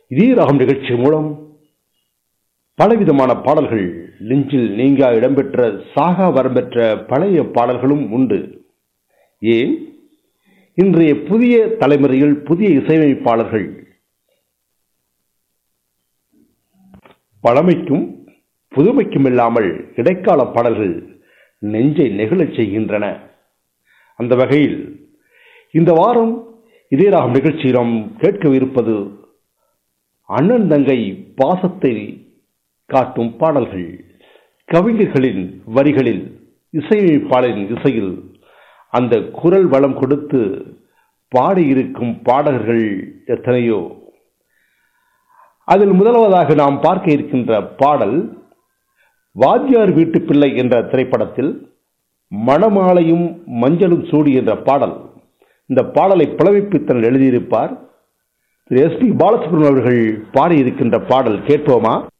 இதே ராகம் நிகழ்ச்சி மூலம் பலவிதமான பாடல்கள் நெஞ்சில் நீங்கா இடம்பெற்ற சாகா வரம்பெற்ற பழைய பாடல்களும் உண்டு ஏன் இன்றைய புதிய தலைமுறையில் புதிய இசையமைப்பாளர்கள் பழமைக்கும் புதுமைக்கும் இல்லாமல் இடைக்கால பாடல்கள் நெஞ்சை நெகிழச் செய்கின்றன அந்த வகையில் இந்த வாரம் இதே ராகம் நிகழ்ச்சியில் நாம் கேட்கவிருப்பது அண்ணன் தங்கை பாசத்தை காட்டும் பாடல்கள் கவிஞர்களின் வரிகளில் இசையமைப்பாளரின் இசையில் அந்த குரல் வளம் கொடுத்து பாடியிருக்கும் பாடகர்கள் எத்தனையோ அதில் முதலாவதாக நாம் பார்க்க இருக்கின்ற பாடல் வாத்தியார் வீட்டு பிள்ளை என்ற திரைப்படத்தில் மணமாலையும் மஞ்சளும் சூடி என்ற பாடல் இந்த பாடலை புலமைப்பித்தன் எழுதியிருப்பார் திரு எஸ் பி பாலசுப்ரமணியன் அவர்கள் பாடியிருக்கின்ற பாடல் கேட்போமா